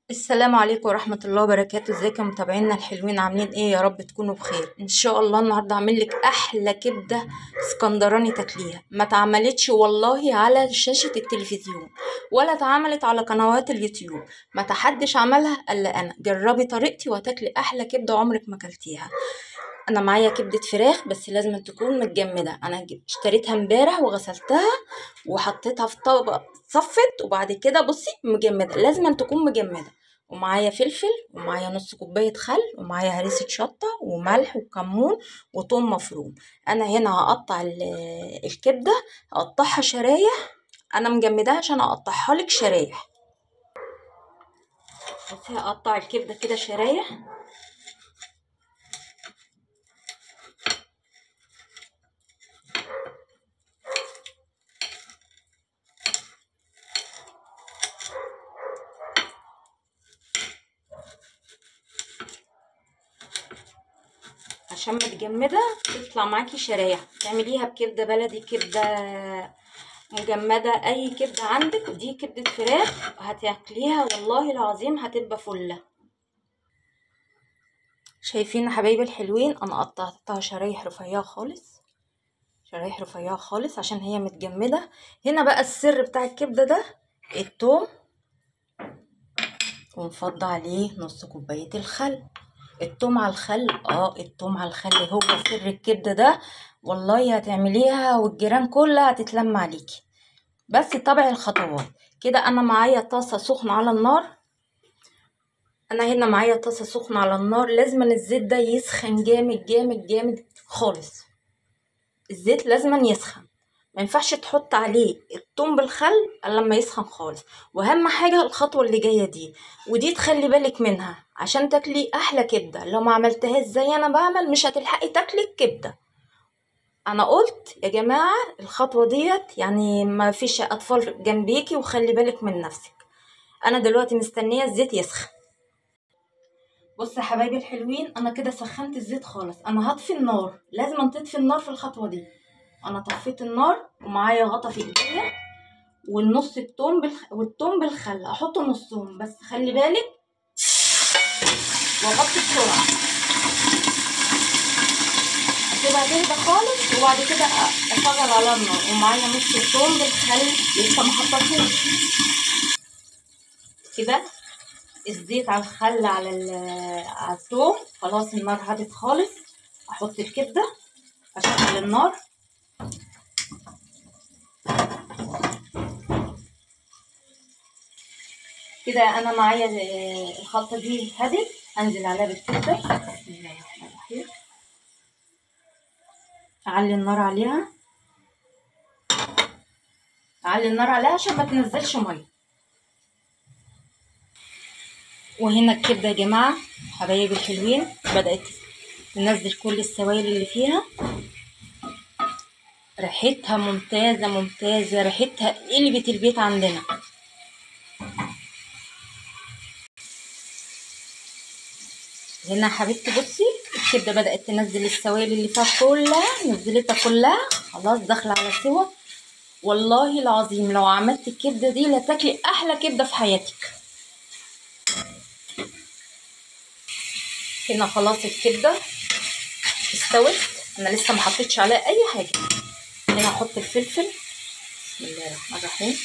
السلام عليكم ورحمة الله وبركاته ازيكم متابعينا الحلوين عاملين ايه يا رب تكونوا بخير ان شاء الله النهارده هعمل لك احلى كبده اسكندراني تاكليها ما اتعملتش والله على شاشة التلفزيون ولا اتعملت على قنوات اليوتيوب ما تحدش عملها الا انا جربي طريقتي وهتاكلي احلى كبده عمرك ما اكلتيها انا معايا كبده فراخ بس لازم تكون متجمده انا ج- اشتريتها امبارح وغسلتها وحطيتها في طبق صفت وبعد كده بصي مجمده لازم تكون مجمده ومعايا فلفل ومعايا نص كوبايه خل ومعايا هريسه شطه وملح وكمون وثوم مفروم انا هنا هقطع ال- الكبده هقطعها شرايح انا مجمداها عشان اقطعها لك شرايح بصي هقطع الكبده كده شرايح عشان متجمدة تطلع معاكي شرايح تعمليها بكبدة بلدي كبدة مجمدة أي كبدة عندك ودي كبدة فراخ هتاكليها والله العظيم هتبقى فلة شايفين يا حبايبي الحلوين أنا قطعتها شرايح رفيعة خالص شرايح رفيعة خالص عشان هي متجمدة هنا بقى السر بتاع الكبدة ده التوم ونفض عليه نص كوباية الخل التوم على الخل اه التوم على الخل هو سر الكبده ده والله هتعمليها والجيران كلها هتتلم عليكي بس تابعي الخطوات كده انا معايا طاسه سخنه على النار انا هنا معايا طاسه سخنه على النار لازم الزيت ده يسخن جامد جامد جامد خالص الزيت لازم يسخن ما ينفعش تحط عليه الثوم بالخل الا لما يسخن خالص واهم حاجه الخطوه اللي جايه دي ودي تخلي بالك منها عشان تاكلي احلى كبده لو ما عملتهاش زي انا بعمل مش هتلحقي تاكلي الكبده انا قلت يا جماعه الخطوه ديت يعني ما فيش اطفال جنبيكي وخلي بالك من نفسك انا دلوقتي مستنيه الزيت يسخن بص يا حبايبي الحلوين انا كده سخنت الزيت خالص انا هطفي النار لازم تطفي النار في الخطوه دي انا طفيت النار ومعايا غطا في ايديا والنص التوم بالخ... والتوم بالخل احط نصهم بس خلي بالك واغطي بسرعه اسيبها تهدى خالص وبعد كده أ- اشغل على النار ومعايا نص التوم بالخل لسه ما حطيتهوش كده الزيت على الخل على ال- على التوم خلاص النار هدت خالص احط الكبده اشغل النار كده انا معايا ال- الخلطه دي هدت انزل عليها بالكبده بسم الله الرحمن الرحيم اعلي النار عليها اعلي النار عليها عشان ما تنزلش ميه وهنا الكبده يا جماعه حبايبي الحلوين بدات تنزل كل السوائل اللي فيها ريحتها ممتازه ممتازه ريحتها قلبت البيت عندنا هنا يا حبيبتي بصي الكبده بدات تنزل السوائل اللي فيها كلها نزلتها كلها خلاص داخله على سوا والله العظيم لو عملت الكبده دي لا تاكلي احلى كبده في حياتك هنا خلاص الكبده استوت انا لسه ما حطيتش عليها اي حاجه هنا هحط الفلفل بسم الله الرحمن الرحيم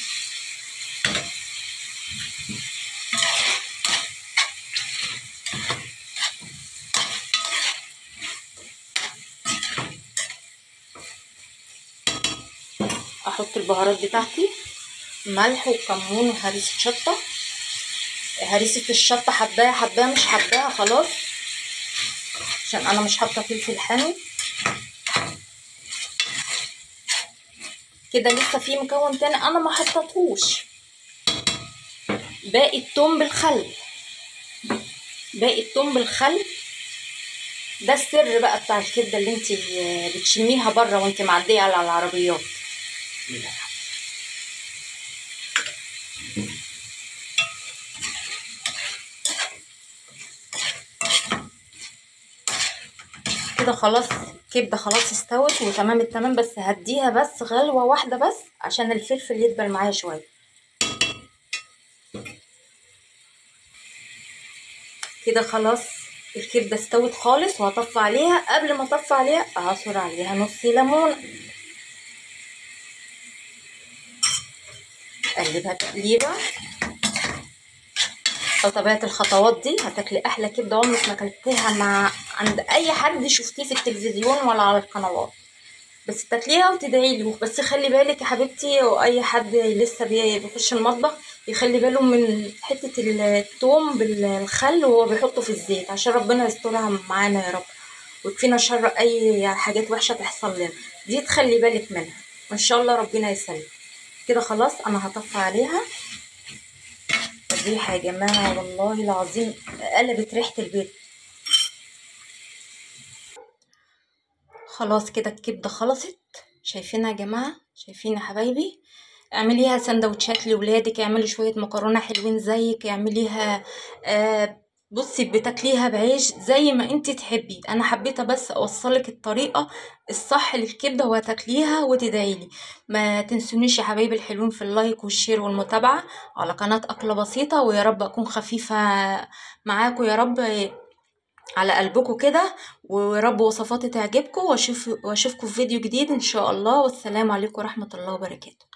احط البهارات بتاعتي ملح وكمون وهريسه شطه هريسه الشطه حبايه حبايه مش حبايه خلاص عشان انا مش حاطه فلفل حامي كده لسه في مكون تاني انا ما حطيتهوش باقي التوم بالخل باقي التوم بالخل ده السر بقى بتاع الكبده اللي انت بتشميها بره وانت معديه على العربيات كده خلاص كبده خلاص استوت وتمام التمام بس هديها بس غلوه واحده بس عشان الفلفل يدبل معايا شويه كده خلاص الكبده استوت خالص وهطفي عليها قبل ما اطفي عليها اعصر عليها نص ليمونه اقلبها تقليبه لو تابعت الخطوات دي هتاكلي احلى كبده عمرك ما اكلتيها مع عند اي حد شفتيه في التلفزيون ولا على القنوات بس تاكليها وتدعي لي بس خلي بالك يا حبيبتي واي حد لسه بيخش المطبخ يخلي باله من حته التوم بالخل وهو بيحطه في الزيت عشان ربنا يسترها معانا يا رب ويكفينا شر اي حاجات وحشه تحصل لنا دي تخلي بالك منها وان شاء الله ربنا يسلم كده خلاص انا هطفي عليها الريحه يا جماعه والله العظيم قلبت ريحه البيت خلاص كده الكبده خلصت شايفينها يا جماعه شايفين يا حبايبي اعمليها سندوتشات لولادك اعملي شويه مكرونه حلوين زيك اعمليها آه بصي بتاكليها بعيش زي ما انت تحبي انا حبيت بس اوصلك الطريقه الصح للكبده وهتاكليها وتدعيلي ما تنسونيش يا حبايبي الحلوين في اللايك والشير والمتابعه على قناه اكله بسيطه ويا رب اكون خفيفه معاكم يا رب على قلبكم كده ويا رب وصفاتي تعجبكم واشوف واشوفكم في فيديو جديد ان شاء الله والسلام عليكم ورحمه الله وبركاته